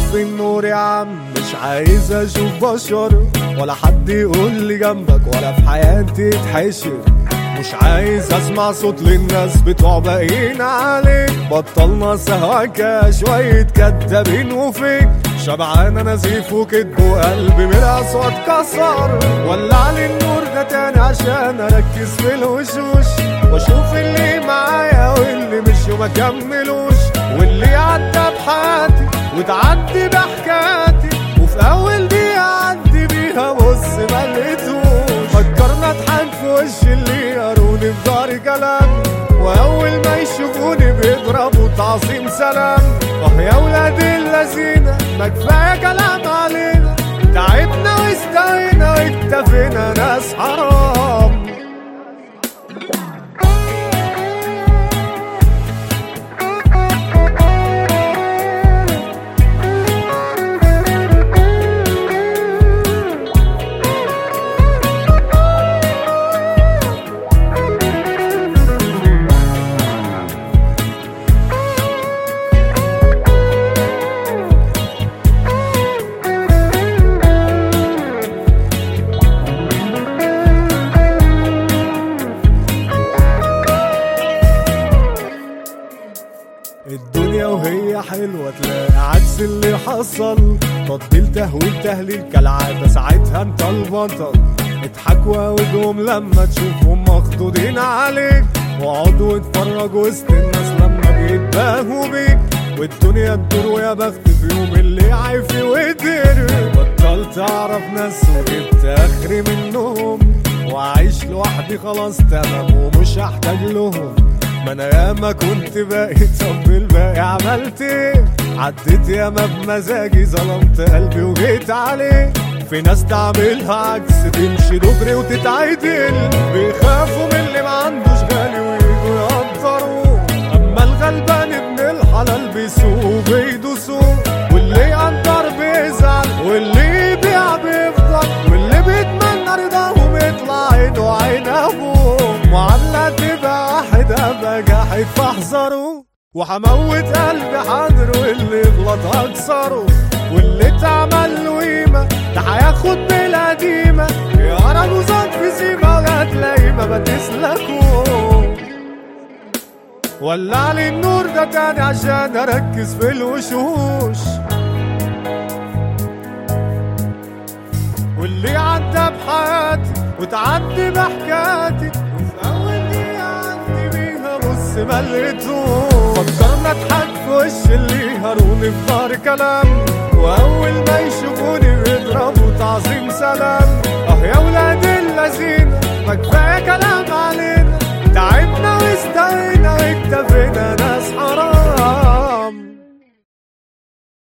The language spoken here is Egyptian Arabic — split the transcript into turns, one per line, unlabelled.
طفي النور يا عم مش عايز اشوف بشر ولا حد يقول لي جنبك ولا في حياتي تحشر مش عايز اسمع صوت للناس بتوع باقيين عليك بطلنا سهوكة شوية كدابين وفيك شبعان انا زيف وكدب وقلبي من الاصوات كسر ولع لي النور ده تاني عشان اركز في الوشوش واشوف اللي معايا واللي مش وما كملوش واللي عدى بحياتي وتعدي بحكاياتي وفي اول دي عدي بيها بص ما لقيتوش فكرنا اضحك في وش اللي يقروني في ظهري كلام واول ما يشوفوني بيضربوا تعظيم سلام اه يا ولاد اللذينه ما كفايه كلام علينا تعبنا واستوينا واكتفينا ناس حرام الدنيا وهي حلوة تلاقي عكس اللي حصل تطبيل تهويل تهليل كالعادة ساعتها انت البطل اضحكوا واوجهم لما تشوفهم مخضوضين عليك واقعدوا واتفرجوا وسط الناس لما بيتباهوا بيك والدنيا تدور ويا بخت في يوم اللي عايفي وقدر بطلت اعرف ناس وجبت اخري منهم وعايش لوحدي خلاص تمام ومش هحتاج لهم ما انا ياما كنت باقي طب الباقي عملت ايه عديت ياما بمزاجي ظلمت قلبي وجيت عليه في ناس تعملها عكس تمشي دغري وتتعدل بيخافوا من اللي ما عندوش غالي ويجوا يقدروه اما الغلبان ابن الحلال بيسوق وبيدوسوه واللي يقدر بيزعل واللي يبيع بيفضل واللي بيتمنى رضاهم يطلع عينه عين ابوه معاملة تبقى واحد ابقى جاحد فاحذره وحموت قلبي حاضر واللي يغلط هكسره واللي اتعمل له قيمة ده هياخد بالقديمة يا رجوزات في سيما وهتلاقي ما بتسلكوا ولع لي النور ده تاني عشان اركز في الوشوش واللي عدى بحياتي وتعدي بحكاياتي وفي اول دقيقة عدي بيها بص ما لقيتوش فكرنا اضحك في وش اللي هروني في ظهر كلام واول ما يشوفوني بيضربوا تعظيم سلام اه يا ولاد اللذينة ما كفايه كلام